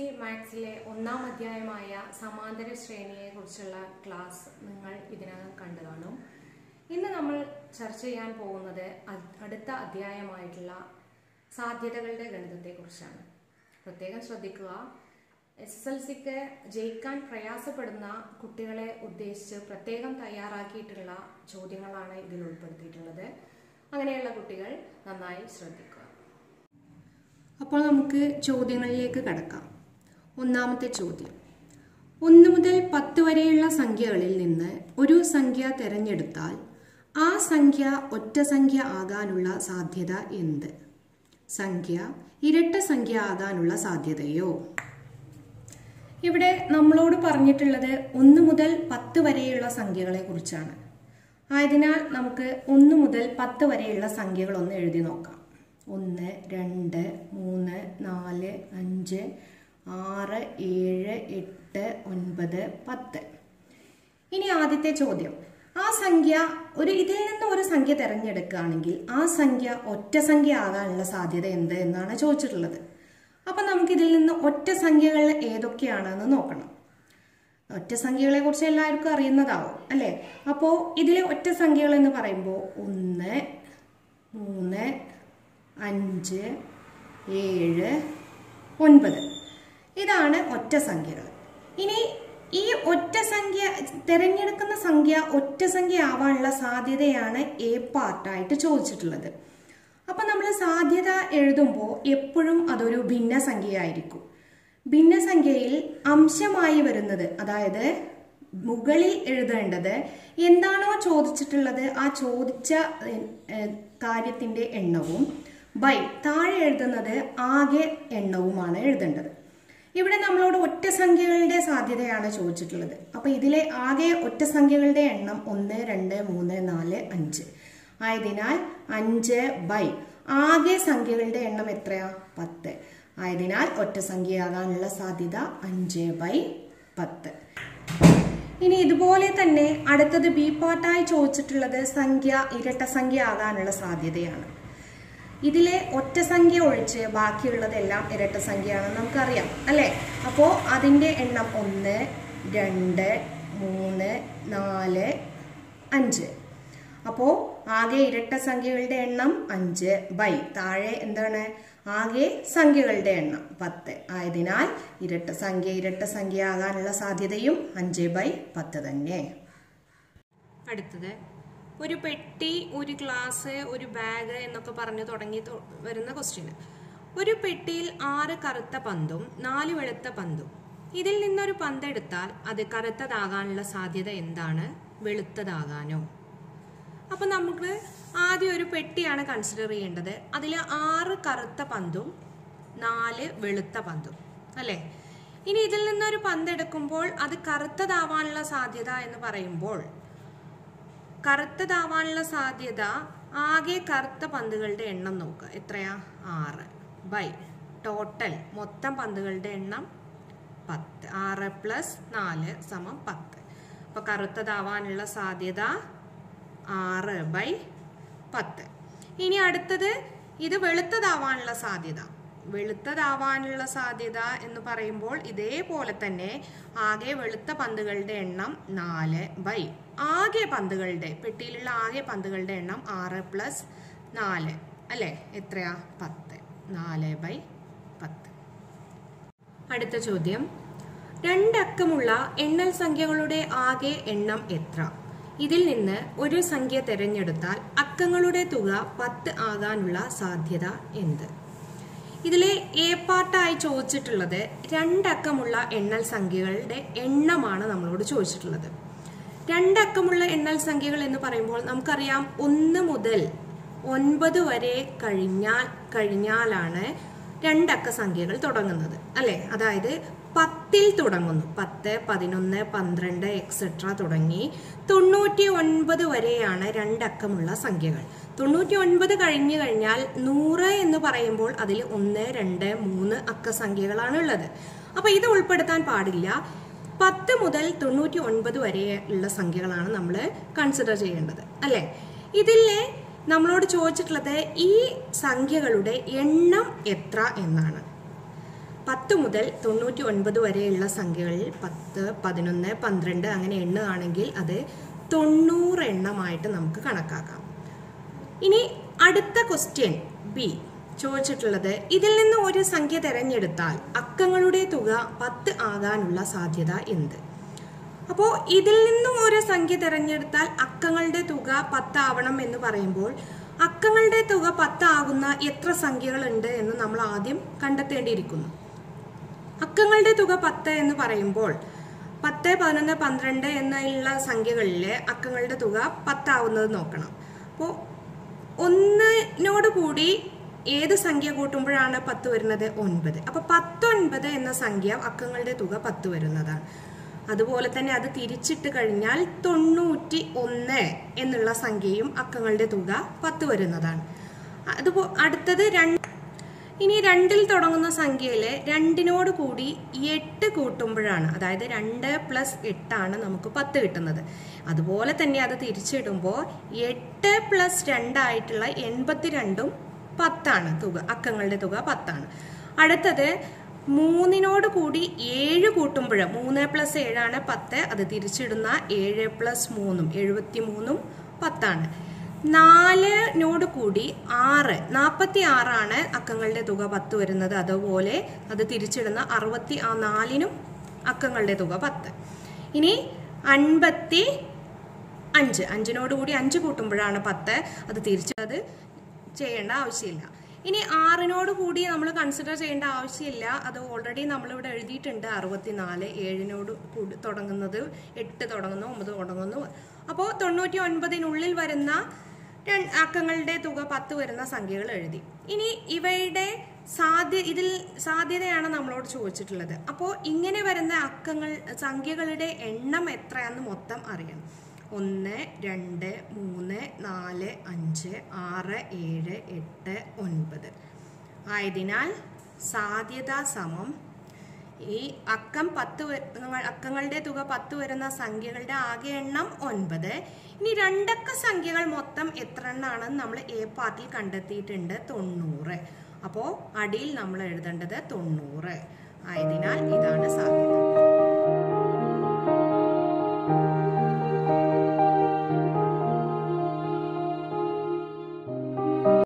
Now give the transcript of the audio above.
മാത്സിലെ ഒന്നാം അധ്യായമായ സമാന്തര ശ്രേണിയെ കുറിച്ചുള്ള ക്ലാസ് നിങ്ങൾ ഇതിനകം കണ്ടു കാണും ഇന്ന് നമ്മൾ ചർച്ച ചെയ്യാൻ പോകുന്നത് അ- അടുത്ത അധ്യായമായിട്ടുള്ള സാധ്യതകളുടെ ഗണിതത്തെക്കുറിച്ചാണ് പ്രത്യേകം ശ്രദ്ധിക്കുക എസ് എസ് എൽ സിക്ക് ജയിക്കാൻ പ്രയാസപ്പെടുന്ന കുട്ടികളെ ഉദ്ദേശിച്ച് പ്രത്യേകം തയ്യാറാക്കിയിട്ടുള്ള ചോദ്യങ്ങളാണ് ഇതിൽ ഉൾപ്പെടുത്തിയിട്ടുള്ളത് അങ്ങനെയുള്ള കുട്ടികൾ നന്നായി ശ്രദ്ധിക്കുക അപ്പോൾ നമുക്ക് ചോദ്യങ്ങളിലേക്ക് കടക്കാം ഒന്നാമത്തെ ചോദ്യം ഒന്ന് മുതൽ പത്ത് വരെയുള്ള സംഖ്യകളിൽ നിന്ന് ഒരു സംഖ്യ തിരഞ്ഞെടുത്താൽ ആ സംഖ്യ ഒറ്റ സംഖ്യ ആകാനുള്ള സാധ്യത എന്ത് സംഖ്യ ഇരട്ട സംഖ്യ ആകാനുള്ള സാധ്യതയോ ഇവിടെ നമ്മളോട് പറഞ്ഞിട്ടുള്ളത് ഒന്ന് മുതൽ പത്ത് വരെയുള്ള സംഖ്യകളെ കുറിച്ചാണ് ആയതിനാൽ നമുക്ക് ഒന്ന് മുതൽ പത്ത് വരെയുള്ള സംഖ്യകൾ ഒന്ന് എഴുതി നോക്കാം ഒന്ന് രണ്ട് മൂന്ന് നാല് അഞ്ച് ആറ് ഏഴ് എട്ട് ഒൻപത് പത്ത് ഇനി ആദ്യത്തെ ചോദ്യം ആ സംഖ്യ ഒരു ഇതിൽ നിന്ന് ഒരു സംഖ്യ തിരഞ്ഞെടുക്കുകയാണെങ്കിൽ ആ സംഖ്യ ഒറ്റ സംഖ്യ ആകാനുള്ള സാധ്യത എന്ത് എന്നാണ് ചോദിച്ചിട്ടുള്ളത് അപ്പൊ നമുക്ക് ഇതിൽ നിന്ന് ഒറ്റ സംഖ്യകൾ ഏതൊക്കെയാണെന്ന് നോക്കണം ഒറ്റ സംഖ്യകളെ കുറിച്ച് എല്ലാവർക്കും അറിയുന്നതാവും അല്ലേ അപ്പോൾ ഇതിലെ ഒറ്റ സംഖ്യകൾ എന്ന് പറയുമ്പോൾ ഒന്ന് മൂന്ന് അഞ്ച് ഏഴ് ഒൻപത് ഇതാണ് ഒറ്റ സംഖ്യകൾ ഇനി ഈ ഒറ്റ സംഖ്യ തിരഞ്ഞെടുക്കുന്ന സംഖ്യ ഒറ്റ സംഖ്യ ആവാനുള്ള സാധ്യതയാണ് എ പാർട്ടായിട്ട് ചോദിച്ചിട്ടുള്ളത് അപ്പൊ നമ്മൾ സാധ്യത എഴുതുമ്പോൾ എപ്പോഴും അതൊരു ഭിന്നസംഖ്യയായിരിക്കും ഭിന്നസംഖ്യയിൽ അംശമായി വരുന്നത് അതായത് മുകളിൽ എഴുതേണ്ടത് എന്താണോ ചോദിച്ചിട്ടുള്ളത് ആ ചോദിച്ച ഏഹ്, ഏഹ്, കാര്യത്തിന്റെ എണ്ണവും ബൈ താഴെ എഴുതുന്നത് ആകെ എണ്ണവുമാണ് എഴുതേണ്ടത് ഇവിടെ നമ്മളോട് ഒറ്റ സംഖ്യകളുടെ സാധ്യതയാണ് ചോദിച്ചിട്ടുള്ളത് അപ്പൊ ഇതിലെ ആകെ ഒറ്റ സംഖ്യകളുടെ എണ്ണം ഒന്ന് രണ്ട് മൂന്ന് നാല് അഞ്ച് ആയതിനാൽ അഞ്ച് ബൈ ആകെ സംഖ്യകളുടെ എണ്ണം എത്രയാ പത്ത് ആയതിനാൽ ഒറ്റ സംഖ്യയാകാനുള്ള സാധ്യത അഞ്ച് ബൈ പത്ത് ഇനി ഇതുപോലെ തന്നെ അടുത്തത് ബി പാർട്ടായി ചോദിച്ചിട്ടുള്ളത് സംഖ്യ ഇരട്ട സംഖ്യ ആകാനുള്ള സാധ്യതയാണ് ഇതിലെ ഒറ്റ സംഖ്യ ഒഴിച്ച് ബാക്കിയുള്ളതെല്ലാം ഇരട്ട സംഖ്യയാണെന്ന് നമുക്കറിയാം അല്ലേ അപ്പോൾ അതിൻ്റെ എണ്ണം ഒന്ന് രണ്ട് മൂന്ന് നാല് അഞ്ച് അപ്പോൾ ആകെ ഇരട്ട സംഖ്യകളുടെ എണ്ണം അഞ്ച് ബൈ താഴെ എന്താണ് ആകെ സംഖ്യകളുടെ എണ്ണം പത്ത് ആയതിനാൽ ഇരട്ട സംഖ്യ ഇരട്ട സംഖ്യ ആകാനുള്ള സാധ്യതയും അഞ്ച് ബൈ പത്ത് തന്നെ അടുത്തത് ഒരു പെട്ടി ഒരു ഗ്ലാസ് ഒരു ബാഗ് എന്നൊക്കെ പറഞ്ഞു തുടങ്ങി തൊ- വരുന്ന ക്വസ്റ്റ്യൻ ഒരു പെട്ടിയിൽ ആറ് കറുത്ത പന്തും നാല് വെളുത്ത പന്തും ഇതിൽ നിന്നൊരു പന്ത് എടുത്താൽ അത് കറുത്തതാകാനുള്ള സാധ്യത എന്താണ് വെളുത്തതാകാനോ അപ്പൊ നമുക്ക് ആദ്യം ഒരു പെട്ടിയാണ് കൺസിഡർ ചെയ്യേണ്ടത് അതിൽ ആറ് കറുത്ത പന്തും നാല് വെളുത്ത പന്തും അല്ലേ ഇനി ഇതിൽ നിന്നൊരു പന്ത് എടുക്കുമ്പോൾ അത് കറുത്തതാവാനുള്ള സാധ്യത എന്ന് പറയുമ്പോൾ കറുത്തതാവാനുള്ള സാധ്യത ആകെ കറുത്ത പന്തുകളുടെ എണ്ണം നോക്കുക എത്രയാ ആറ് ബൈ ടോട്ടൽ മൊത്തം പന്തുകളുടെ എണ്ണം പത്ത് ആറ് പ്ലസ് നാല് സമം പത്ത് അപ്പൊ കറുത്തതാവാനുള്ള സാധ്യത ആറ് ബൈ പത്ത് ഇനി അടുത്തത് ഇത് വെളുത്തതാവാനുള്ള സാധ്യത വെളുത്തതാവാനുള്ള സാധ്യത എന്ന് പറയുമ്പോൾ ഇതേപോലെ തന്നെ ആകെ വെളുത്ത പന്തുകളുടെ എണ്ണം നാല് ബൈ ആകെ പന്തുകളുടെ പെട്ടിയിലുള്ള ആകെ പന്തുകളുടെ എണ്ണം ആറ് പ്ലസ് നാല് അല്ലേ എത്രയാ പത്ത് നാല് ബൈ പത്ത് അടുത്ത ചോദ്യം രണ്ടക്കമുള്ള എണ്ണൽ സംഖ്യകളുടെ ആകെ എണ്ണം എത്ര ഇതിൽ നിന്ന് ഒരു സംഖ്യ തിരഞ്ഞെടുത്താൽ അക്കങ്ങളുടെ തുക പത്ത് ആകാനുള്ള സാധ്യത എന്ത് ഇതിലെ എ പാർട്ടായി ചോദിച്ചിട്ടുള്ളത് രണ്ടക്കമുള്ള എണ്ണൽ സംഖ്യകളുടെ എണ്ണമാണ് നമ്മളോട് ചോദിച്ചിട്ടുള്ളത് രണ്ടക്കമുള്ള എണ്ണൽ സംഖ്യകൾ എന്ന് പറയുമ്പോൾ നമുക്കറിയാം ഒന്ന് മുതൽ ഒൻപത് വരെ കഴിഞ്ഞാൽ കഴിഞ്ഞാലാണ് രണ്ടക്ക സംഖ്യകൾ തുടങ്ങുന്നത് അല്ലെ അതായത് പത്തിൽ തുടങ്ങുന്നു പത്ത് പതിനൊന്ന് പന്ത്രണ്ട് എക്സെട്ര തുടങ്ങി തൊണ്ണൂറ്റി ഒൻപത് വരെയാണ് രണ്ടക്കമുള്ള സംഖ്യകൾ തൊണ്ണൂറ്റി ഒൻപത് കഴിഞ്ഞു കഴിഞ്ഞാൽ നൂറ് എന്ന് പറയുമ്പോൾ അതിൽ ഒന്ന് രണ്ട് മൂന്ന് അക്ക സംഖ്യകളാണ് ഉള്ളത് അപ്പൊ ഇത് ഉൾപ്പെടുത്താൻ പാടില്ല പത്ത് മുതൽ തൊണ്ണൂറ്റി ഒൻപത് വരെ ഉള്ള സംഖ്യകളാണ് നമ്മൾ കൺസിഡർ ചെയ്യേണ്ടത് അല്ലെ ഇതിലെ നമ്മളോട് ചോദിച്ചിട്ടുള്ളത് ഈ സംഖ്യകളുടെ എണ്ണം എത്ര എന്നാണ് പത്ത് മുതൽ തൊണ്ണൂറ്റി ഒൻപത് വരെയുള്ള സംഖ്യകളിൽ പത്ത് പതിനൊന്ന് പന്ത്രണ്ട് അങ്ങനെ എണ്ണുകയാണെങ്കിൽ അത് തൊണ്ണൂറ് എണ്ണമായിട്ട് നമുക്ക് കണക്കാക്കാം ഇനി അടുത്ത ക്വസ്റ്റ്യൻ ബി ചോദിച്ചിട്ടുള്ളത് ഇതിൽ നിന്ന് ഒരു സംഖ്യ തിരഞ്ഞെടുത്താൽ അക്കങ്ങളുടെ തുക പത്ത് ആകാനുള്ള സാധ്യത എന്ത് അപ്പോൾ ഇതിൽ നിന്നും ഒരു സംഖ്യ തിരഞ്ഞെടുത്താൽ അക്കങ്ങളുടെ തുക പത്താവണം എന്ന് പറയുമ്പോൾ അക്കങ്ങളുടെ തുക പത്താകുന്ന എത്ര സംഖ്യകളുണ്ട് എന്ന് നമ്മൾ ആദ്യം കണ്ടെത്തേണ്ടിയിരിക്കുന്നു അക്കങ്ങളുടെ തുക പത്ത് എന്ന് പറയുമ്പോൾ പത്ത് പതിനൊന്ന് പന്ത്രണ്ട് എന്നുള്ള സംഖ്യകളിലെ അക്കങ്ങളുടെ തുക പത്താവുന്നത് നോക്കണം അപ്പോൾ ഒന്നിനോട് കൂടി ഏത് സംഖ്യ കൂട്ടുമ്പോഴാണ് പത്ത് വരുന്നത് ഒൻപത് അപ്പൊ പത്തൊൻപത് എന്ന സംഖ്യ അക്കങ്ങളുടെ തുക പത്ത് വരുന്നതാണ് അതുപോലെ തന്നെ അത് തിരിച്ചിട്ട് കഴിഞ്ഞാൽ തൊണ്ണൂറ്റി ഒന്ന് എന്നുള്ള സംഖ്യയും അക്കങ്ങളുടെ തുക പത്ത് വരുന്നതാണ് അതുപോ അടുത്തത് രണ്ട് ഇനി രണ്ടിൽ തുടങ്ങുന്ന സംഖ്യയില് രണ്ടിനോട് കൂടി എട്ട് കൂട്ടുമ്പോഴാണ് അതായത് രണ്ട് പ്ലസ് എട്ടാണ് നമുക്ക് പത്ത് കിട്ടുന്നത് അതുപോലെ തന്നെ അത് തിരിച്ചിടുമ്പോൾ എട്ട് പ്ലസ് രണ്ടായിട്ടുള്ള എൺപത്തിരണ്ടും പത്താണ് തുക അക്കങ്ങളുടെ തുക പത്താണ് അടുത്തത് മൂന്നിനോട് കൂടി ഏഴ് കൂട്ടുമ്പോൾ മൂന്ന് പ്ലസ് ഏഴാണ് പത്ത് അത് തിരിച്ചിടുന്ന ഏഴ് പ്ലസ് മൂന്നും എഴുപത്തി മൂന്നും പത്താണ് നാലിനോട് കൂടി ആറ് നാൽപ്പത്തി ആറാണ് അക്കങ്ങളുടെ തുക പത്ത് വരുന്നത് അതുപോലെ അത് തിരിച്ചിടുന്ന അറുപത്തി ആ നാലിനും അക്കങ്ങളുടെ തുക പത്ത് ഇനി അൻപത്തി അഞ്ച് അഞ്ചിനോട് കൂടി അഞ്ച് കൂട്ടുമ്പോഴാണ് പത്ത് അത് തിരിച്ചത് ചെയ്യേണ്ട ആവശ്യമില്ല ഇനി ആറിനോട് കൂടി നമ്മൾ കൺസിഡർ ചെയ്യേണ്ട ആവശ്യമില്ല അത് ഓൾറെഡി നമ്മളിവിടെ എഴുതിയിട്ടുണ്ട് അറുപത്തിനാല് ഏഴിനോട് കൂടി തുടങ്ങുന്നത് എട്ട് തുടങ്ങുന്നു ഒമ്പത് തുടങ്ങുന്നു അപ്പോൾ തൊണ്ണൂറ്റി ഒൻപതിനുള്ളിൽ വരുന്ന രണ്ട് അക്കങ്ങളുടെ തുക പത്ത് വരുന്ന സംഖ്യകൾ എഴുതി ഇനി ഇവയുടെ സാധ്യ ഇതിൽ സാധ്യതയാണ് നമ്മളോട് ചോദിച്ചിട്ടുള്ളത് അപ്പോൾ ഇങ്ങനെ വരുന്ന അക്കങ്ങൾ സംഖ്യകളുടെ എണ്ണം എത്രയാണെന്ന് മൊത്തം അറിയണം ഒന്ന് രണ്ട് മൂന്ന് നാല് അഞ്ച് ആറ് ഏഴ് എട്ട് ഒൻപത് ആയതിനാൽ സാധ്യത സമം ഈ അക്കം പത്ത് വ- അക്കങ്ങളുടെ തുക പത്ത് വരുന്ന സംഖ്യകളുടെ ആകെ എണ്ണം ഒൻപത് ഇനി രണ്ടക്ക സംഖ്യകൾ മൊത്തം എത്ര എണ്ണാണെന്ന് നമ്മൾ എ പാർട്ടിൽ കണ്ടെത്തിയിട്ടുണ്ട് തൊണ്ണൂറ് അപ്പോൾ അടിയിൽ നമ്മൾ എഴുതേണ്ടത് തൊണ്ണൂറ് ആയതിനാൽ ഇതാണ് സാധ്യത